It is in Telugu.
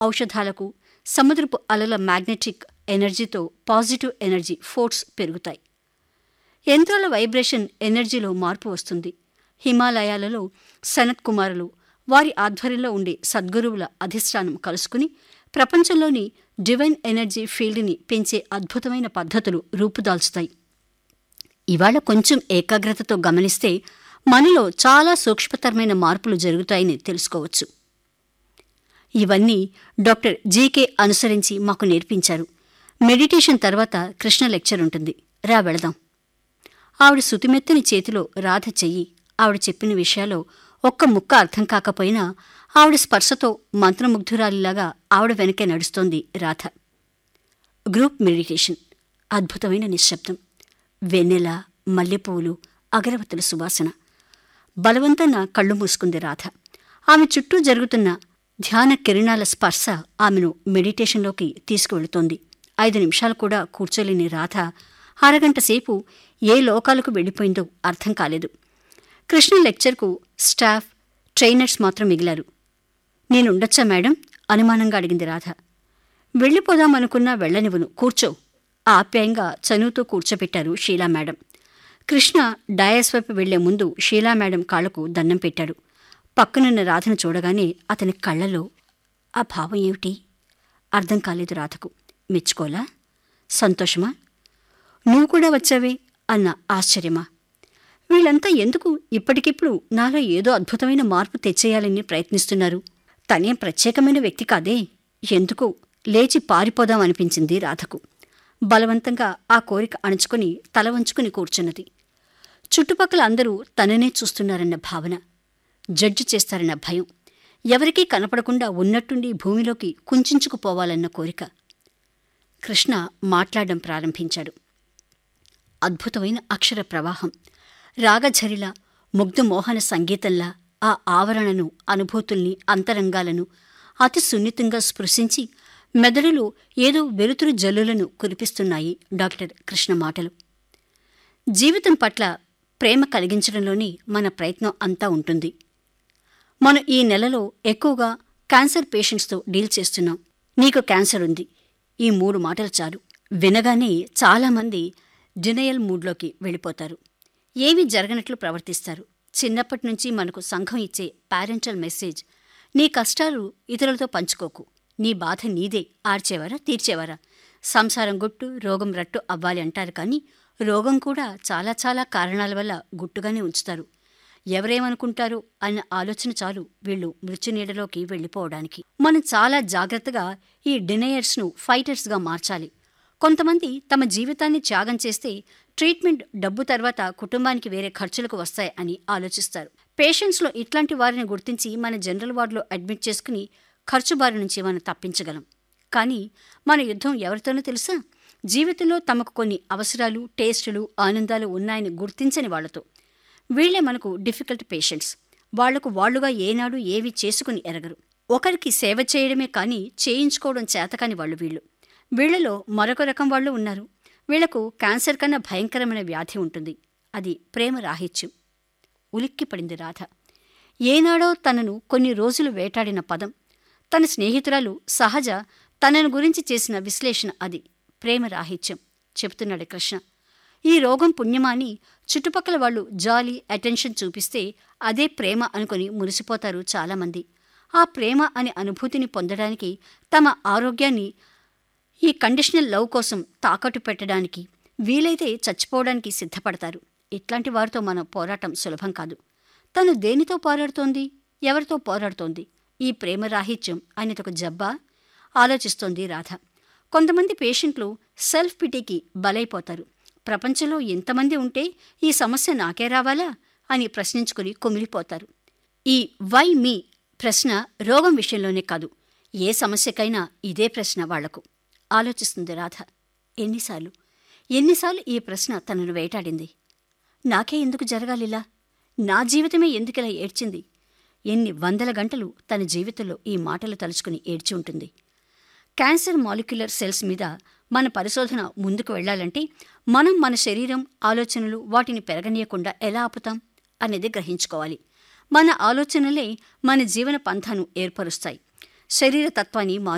ఔషధాలకు సముద్రపు అలల మ్యాగ్నెటిక్ ఎనర్జీతో పాజిటివ్ ఎనర్జీ ఫోర్స్ పెరుగుతాయి యంత్రాల వైబ్రేషన్ ఎనర్జీలో మార్పు వస్తుంది హిమాలయాలలో సనత్ కుమారులు వారి ఆధ్వర్యంలో ఉండే సద్గురువుల అధిష్టానం కలుసుకుని ప్రపంచంలోని డివైన్ ఎనర్జీ ఫీల్డ్ని పెంచే అద్భుతమైన పద్ధతులు రూపుదాల్చుతాయి ఇవాళ కొంచెం ఏకాగ్రతతో గమనిస్తే మనలో చాలా సూక్ష్మతరమైన మార్పులు జరుగుతాయని తెలుసుకోవచ్చు ఇవన్నీ డాక్టర్ జీకే అనుసరించి మాకు నేర్పించారు మెడిటేషన్ తర్వాత కృష్ణ లెక్చర్ ఉంటుంది రా వెళదాం ఆవిడ సుతిమెత్తని చేతిలో రాధ చెయ్యి ఆవిడ చెప్పిన విషయాలు ఒక్క ముక్క అర్థం కాకపోయినా ఆవిడ స్పర్శతో మంత్రముగ్ధురాలిలాగా ఆవిడ వెనకే నడుస్తోంది రాధ గ్రూప్ మెడిటేషన్ అద్భుతమైన నిశ్శబ్దం వెన్నెల మల్లెపూలు అగరవత్తుల సువాసన బలవంతంగా కళ్ళు మూసుకుంది రాధ ఆమె చుట్టూ జరుగుతున్న ధ్యాన కిరణాల స్పర్శ ఆమెను మెడిటేషన్లోకి తీసుకువెళుతోంది ఐదు నిమిషాలు కూడా కూర్చోలేని రాధ అరగంట సేపు ఏ లోకాలకు వెళ్ళిపోయిందో అర్థం కాలేదు కృష్ణ లెక్చర్కు స్టాఫ్ ట్రైనర్స్ మాత్రం మిగిలారు నేనుండొచ్చా మేడం అనుమానంగా అడిగింది రాధ వెళ్ళిపోదామనుకున్నా వెళ్ళనివ్వను కూర్చో ఆప్యాయంగా చనువుతూ కూర్చోపెట్టారు షీలా మేడం కృష్ణ డయాస్ వైపు వెళ్లే ముందు షీలా మేడం కాళ్లకు దండం పెట్టాడు పక్కనున్న రాధను చూడగానే అతని కళ్ళలో ఆ భావం ఏమిటి అర్థం కాలేదు రాధకు మెచ్చుకోలా సంతోషమా నువ్వు కూడా వచ్చావే అన్న ఆశ్చర్యమా వీళ్ళంతా ఎందుకు ఇప్పటికిప్పుడు నాలో ఏదో అద్భుతమైన మార్పు తెచ్చేయాలని ప్రయత్నిస్తున్నారు తనేం ప్రత్యేకమైన వ్యక్తి కాదే ఎందుకు లేచి పారిపోదాం అనిపించింది రాధకు బలవంతంగా ఆ కోరిక అణుచుకుని తల వంచుకుని కూర్చున్నది చుట్టుపక్కల అందరూ తననే చూస్తున్నారన్న భావన జడ్జి చేస్తారన్న భయం ఎవరికీ కనపడకుండా ఉన్నట్టుండి భూమిలోకి కుంచుకుపోవాలన్న కోరిక కృష్ణ మాట్లాడడం ప్రారంభించాడు అద్భుతమైన అక్షర ప్రవాహం రాగఝరిలా ముగ్ధమోహన సంగీతంలా ఆ ఆవరణను అనుభూతుల్ని అంతరంగాలను అతి సున్నితంగా స్పృశించి మెదడులో ఏదో వెలుతురు జల్లులను కురిపిస్తున్నాయి డాక్టర్ కృష్ణ మాటలు జీవితం పట్ల ప్రేమ కలిగించడంలోనే మన ప్రయత్నం అంతా ఉంటుంది మనం ఈ నెలలో ఎక్కువగా క్యాన్సర్ పేషెంట్స్తో డీల్ చేస్తున్నాం నీకు క్యాన్సర్ ఉంది ఈ మూడు మాటలు చాలు వినగానే చాలామంది డినయల్ మూడ్లోకి వెళ్ళిపోతారు ఏమీ జరగనట్లు ప్రవర్తిస్తారు చిన్నప్పటి నుంచి మనకు సంఘం ఇచ్చే పేరెంటల్ మెసేజ్ నీ కష్టాలు ఇతరులతో పంచుకోకు నీ బాధ నీదే ఆర్చేవారా తీర్చేవారా సంసారం గుట్టు రోగం రట్టు అవ్వాలి అంటారు కానీ రోగం కూడా చాలా చాలా కారణాల వల్ల గుట్టుగానే ఉంచుతారు ఎవరేమనుకుంటారో అన్న ఆలోచన చాలు వీళ్ళు మృత్యునీడలోకి వెళ్ళిపోవడానికి మనం చాలా జాగ్రత్తగా ఈ డినయర్స్ను ఫైటర్స్గా మార్చాలి కొంతమంది తమ జీవితాన్ని త్యాగం చేస్తే ట్రీట్మెంట్ డబ్బు తర్వాత కుటుంబానికి వేరే ఖర్చులకు వస్తాయి అని ఆలోచిస్తారు పేషెంట్స్లో ఇట్లాంటి వారిని గుర్తించి మన జనరల్ వార్డులో అడ్మిట్ చేసుకుని ఖర్చు బారి నుంచి మనం తప్పించగలం కానీ మన యుద్ధం ఎవరితోనో తెలుసా జీవితంలో తమకు కొన్ని అవసరాలు టేస్టులు ఆనందాలు ఉన్నాయని గుర్తించని వాళ్లతో వీళ్లే మనకు డిఫికల్ట్ పేషెంట్స్ వాళ్లకు వాళ్లుగా ఏనాడు ఏవి చేసుకుని ఎరగరు ఒకరికి సేవ చేయడమే కానీ చేయించుకోవడం చేతకాని వాళ్ళు వీళ్ళు వీళ్లలో మరొక రకం వాళ్ళు ఉన్నారు వీళ్లకు క్యాన్సర్ కన్నా భయంకరమైన వ్యాధి ఉంటుంది అది ప్రేమ రాహిత్యం ఉలిక్కి పడింది రాధ ఏనాడో తనను కొన్ని రోజులు వేటాడిన పదం తన స్నేహితురాలు సహజ తనను గురించి చేసిన విశ్లేషణ అది ప్రేమ రాహిత్యం చెబుతున్నాడు కృష్ణ ఈ రోగం పుణ్యమాని చుట్టుపక్కల వాళ్ళు జాలి అటెన్షన్ చూపిస్తే అదే ప్రేమ అనుకుని మురిసిపోతారు చాలామంది ఆ ప్రేమ అనే అనుభూతిని పొందడానికి తమ ఆరోగ్యాన్ని ఈ కండిషనల్ లవ్ కోసం తాకట్టు పెట్టడానికి వీలైతే చచ్చిపోవడానికి సిద్ధపడతారు ఇట్లాంటి వారితో మన పోరాటం సులభం కాదు తను దేనితో పోరాడుతోంది ఎవరితో పోరాడుతోంది ఈ ప్రేమ రాహిత్యం అనేదొక జబ్బా ఆలోచిస్తోంది రాధ కొంతమంది పేషెంట్లు సెల్ఫ్ పిటీకి బలైపోతారు ప్రపంచంలో ఎంతమంది ఉంటే ఈ సమస్య నాకే రావాలా అని ప్రశ్నించుకుని కుమిలిపోతారు ఈ వై మీ ప్రశ్న రోగం విషయంలోనే కాదు ఏ సమస్యకైనా ఇదే ప్రశ్న వాళ్లకు ఆలోచిస్తుంది రాధ ఎన్నిసార్లు ఎన్నిసార్లు ఈ ప్రశ్న తనను వేటాడింది నాకే ఎందుకు జరగాలిలా నా జీవితమే ఎందుకిలా ఏడ్చింది ఎన్ని వందల గంటలు తన జీవితంలో ఈ మాటలు తలుచుకుని ఏడ్చి ఉంటుంది క్యాన్సర్ మాలిక్యులర్ సెల్స్ మీద మన పరిశోధన ముందుకు వెళ్ళాలంటే మనం మన శరీరం ఆలోచనలు వాటిని పెరగనీయకుండా ఎలా ఆపుతాం అనేది గ్రహించుకోవాలి మన ఆలోచనలే మన జీవన పంథాను ఏర్పరుస్తాయి శరీర తత్వాన్ని